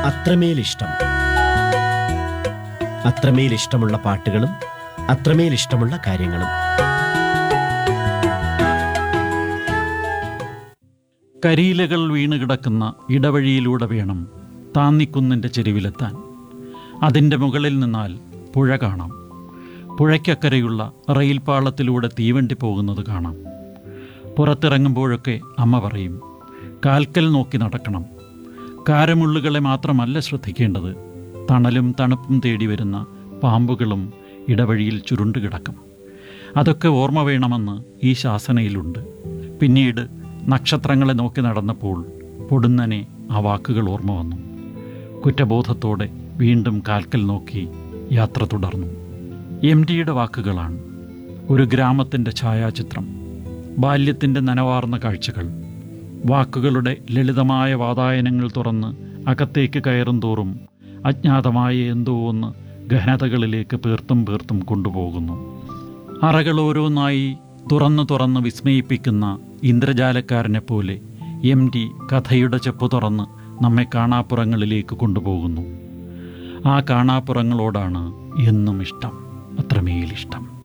അത്രമേൽ ഇഷ്ടം അത്രമേൽ ഇഷ്ടമുള്ള പാട്ടുകളും അത്രമേൽ ഇഷ്ടമുള്ള കാര്യങ്ങളും കരിയിലകൾ വീണ് കിടക്കുന്ന ഇടവഴിയിലൂടെ വേണം താന്നിക്കുന്നിൻ്റെ ചെരുവിലെത്താൻ അതിൻ്റെ മുകളിൽ നിന്നാൽ പുഴ കാണാം പുഴയ്ക്കക്കരയുള്ള റെയിൽ പാളത്തിലൂടെ തീവണ്ടി പോകുന്നത് കാണാം പുറത്തിറങ്ങുമ്പോഴൊക്കെ അമ്മ പറയും കാൽക്കൽ നോക്കി നടക്കണം കാരമുള്ളുകളെ മാത്രമല്ല ശ്രദ്ധിക്കേണ്ടത് തണലും തണുപ്പും തേടി വരുന്ന പാമ്പുകളും ഇടവഴിയിൽ ചുരുണ്ടുകിടക്കും അതൊക്കെ ഓർമ്മ വേണമെന്ന് ഈ ശാസനയിലുണ്ട് പിന്നീട് നക്ഷത്രങ്ങളെ നോക്കി നടന്നപ്പോൾ പൊടുന്നനെ ആ വാക്കുകൾ ഓർമ്മ വന്നു കുറ്റബോധത്തോടെ വീണ്ടും കാൽക്കൽ നോക്കി യാത്ര തുടർന്നു എം ഡിയുടെ വാക്കുകളാണ് ഒരു ഗ്രാമത്തിൻ്റെ ഛായാചിത്രം ബാല്യത്തിൻ്റെ നനവാർന്ന കാഴ്ചകൾ വാക്കുകളുടെ ലളിതമായ വാതായനങ്ങൾ തുറന്ന് അകത്തേക്ക് കയറും തോറും അജ്ഞാതമായ എന്തോ ഒന്ന് ഗഹനതകളിലേക്ക് പേർത്തും പേർത്തും കൊണ്ടുപോകുന്നു അറകൾ ഓരോന്നായി തുറന്നു തുറന്ന് വിസ്മയിപ്പിക്കുന്ന ഇന്ദ്രജാലക്കാരനെ പോലെ എം ഡി കഥയുടെ ചെപ്പ് തുറന്ന് നമ്മെ കാണാപ്പുറങ്ങളിലേക്ക് കൊണ്ടുപോകുന്നു ആ കാണാപ്പുറങ്ങളോടാണ് എന്നും ഇഷ്ടം അത്രമേൽ ഇഷ്ടം